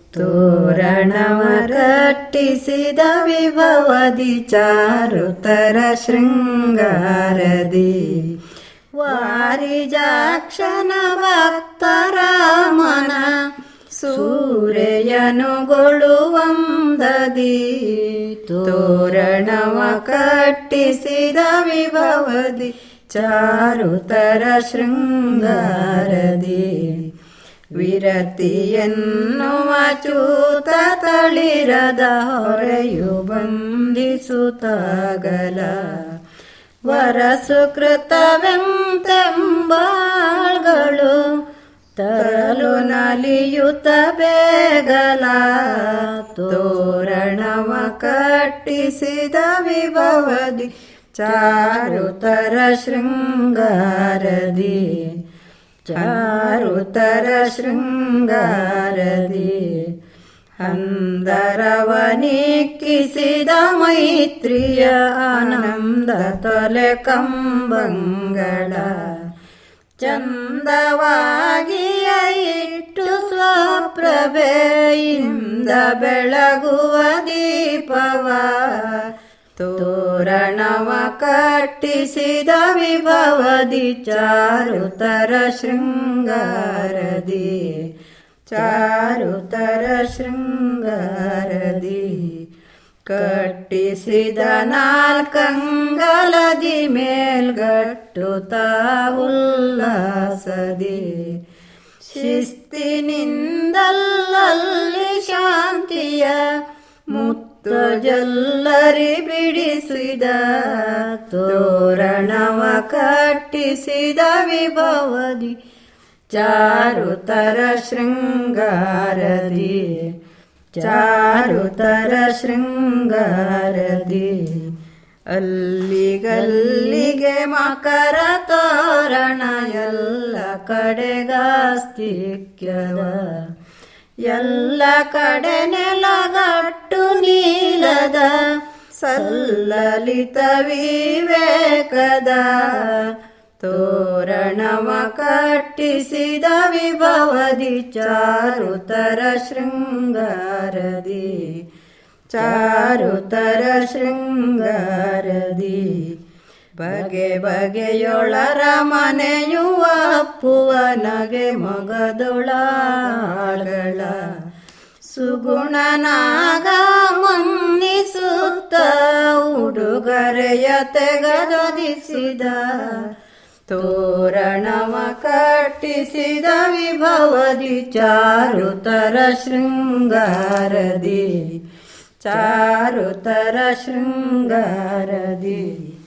ತೋರಣವ ಕಟ್ಟಿಸಿದ ವಿಭವದಿ ಚಾರುತರ ಶೃಂಗಾರದಿ ವಾರಿಜಾಕ್ಷನ ಭಕ್ತರ ಮನ ಸೂರೆಯನುಗೊಳ್ಳುವಂದದಿ ತೋರಣವ ಕಟ್ಟಿಸಿದ ವಿಭವದಿ ಚಾರುತರ ಶೃಂಗಾರದಿ ವಿರತಿಯನ್ನುವ ಚೂತ ತಳಿರದ ಹೊರೆಯು ಬಂಧಿಸುತ್ತಾಗಲ ವರ ಸುಕೃತವೆಂತೆಂಬಾಳ್ಗಳು ತರಲು ನಲಿಯುತ್ತ ಬೇಗಲ ತೋರಣವ ಕಟ್ಟಿಸಿದ ವಿಭವದಿ ಚಾರುತರ ಶೃಂಗಾರದಿ ಚಾರುತರ ಶೃಂಗಾರದಿ ಹಂದರವನಿಕ್ಕಿಸಿದ ಮೈತ್ರಿಯ ಆನಂದ ತೊಲೆ ಕಂಬಂಗಳ ಚಂದವಾಗಿಯ ಇಟ್ಟು ಸ್ವಪ್ರಭೆಯಿಂದ ಬೆಳಗುವ ದೀಪವ ತೋರಣವ ಕಟ್ಟಿಸಿದ ವಿಭವದಿ ಚಾರುತರ ಶೃಂಗಾರದಿ ಚಾರುತರ ಶೃಂಗಾರದಿ ಕಟ್ಟಿಸಿದ ನಾಲ್ಕಂಗಲದಿ ಮೇಲ್ಗಟ್ಟುತ್ತ ಉಲ್ಲಾಸದಿ ಶಿಸ್ತಿನಿಂದಲ್ಲಲ್ಲಿ ಶಾಂತಿಯ ಮುತ್ತು ಜಲ್ಲರಿ ಬಿಡಿಸಿದ ತೋರಣವ ಕಟ್ಟಿಸಿದ ವಿಭವದಿ ಚಾರುತರ ಶೃಂಗಾರದಿ ಚಾರುತರ ಶೃಂಗಾರದಿ ಅಲ್ಲಿಗಲ್ಲಿಗೆ ಮಕರ ತೋರಣ ಎಲ್ಲ ಕಡೆಗಾಸ್ತಿಕ್ಯವ ಎಲ್ಲ ಕಡೆ ನೆಲಗಟ್ಟು ನೀಲದ ಸಲ್ಲಲಿತ ವಿವೇಕದ ತೋರಣವ ಕಟ್ಟಿಸಿದ ವಿಭವದಿ ಚಾರುತರ ಶೃಂಗಾರದಿ ಚಾರುತರ ಶೃಂಗಾರದಿ ಬಗೆ ಬಗೆಯೊಳರ ಮನೆಯುವ ಅಪ್ಪುವ ನಗೆ ಮಗದೊಳಗಳ ಸುಗುಣನಾಗ ಮನ್ನಿಸುತ್ತ ಉಡುಗೊರೆಯ ತೆಗೆದೊದಿಸಿದ ತೋರಣವ ಕಟ್ಟಿಸಿದ ವಿಭವದಿ ಚಾರುತರ ಶೃಂಗಾರದಿ ಚಾರುತರ ಶೃಂಗಾರದಿ